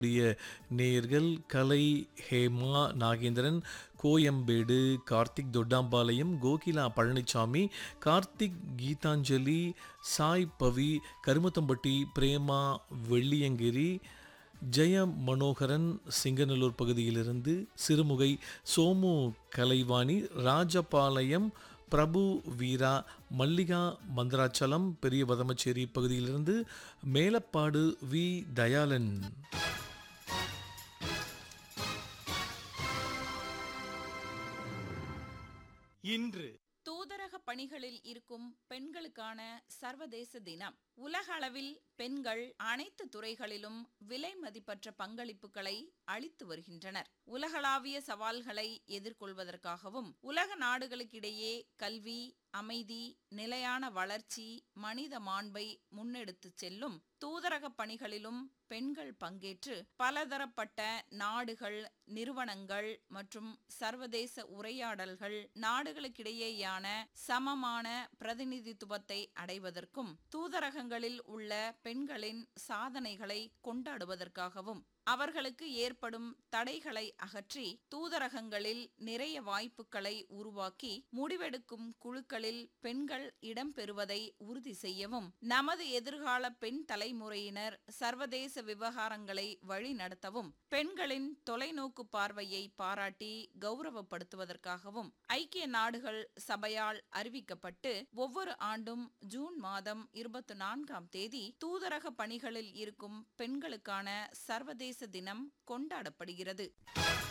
உடைய நேயர்கள் கலை ஹேமா நாகேந்திரன் கோயம்பேடு கார்த்திக் தொட்டாம்பாளையம் கோகிலா பழனிசாமி கார்த்திக் கீதாஞ்சலி சாய் பவி கருமத்தம்பட்டி பிரேமா வெள்ளியங்கிரி ஜெய மனோகரன் சிங்கநல்லூர் பகுதியிலிருந்து சிறுமுகை சோமு கலைவாணி ராஜபாளையம் பிரபு வீரா மல்லிகா மந்திராச்சலம் பெரிய வதமச்சேரி பகுதியிலிருந்து மேலப்பாடு வி தயாளன் இன்று தூதரக பணிகளில் இருக்கும் பெண்களுக்கான சர்வதேச தினம் உலக அளவில் பெண்கள் அனைத்து துறைகளிலும் விலை மதிப்பற்ற பங்களிப்புகளை அளித்து வருகின்றனர் உலகளாவிய சவால்களை எதிர்கொள்வதற்காகவும் உலக நாடுகளுக்கிடையே கல்வி அமைதி நிலையான வளர்ச்சி மனித மாண்பை முன்னெடுத்துச் செல்லும் தூதரக பணிகளிலும் பெண்கள் பங்கேற்று பலதரப்பட்ட நாடுகள் நிறுவனங்கள் மற்றும் சர்வதேச உரையாடல்கள் நாடுகளுக்கிடையேயான சமமான பிரதிநிதித்துவத்தை அடைவதற்கும் தூதரகங்களில் உள்ள பெண்களின் சாதனைகளை கொண்டாடுவதற்காகவும் அவர்களுக்கு ஏற்படும் தடைகளை அகற்றி தூதரகங்களில் நிறைய வாய்ப்புகளை உருவாக்கி முடிவெடுக்கும் குழுக்களில் பெண்கள் இடம்பெறுவதை உறுதி செய்யவும் நமது எதிர்கால பெண் தலைமுறையினர் சர்வதேச விவகாரங்களை வழிநடத்தவும் பெண்களின் தொலைநோக்கு பார்வையை பாராட்டி கௌரவப்படுத்துவதற்காகவும் ஐக்கிய நாடுகள் சபையால் அறிவிக்கப்பட்டு ஒவ்வொரு ஆண்டும் ஜூன் மாதம் இருபத்தி நான்காம் தேதி தூதரக பணிகளில் இருக்கும் பெண்களுக்கான சர்வதேச தினம் கொண்டாடப்படுகிறது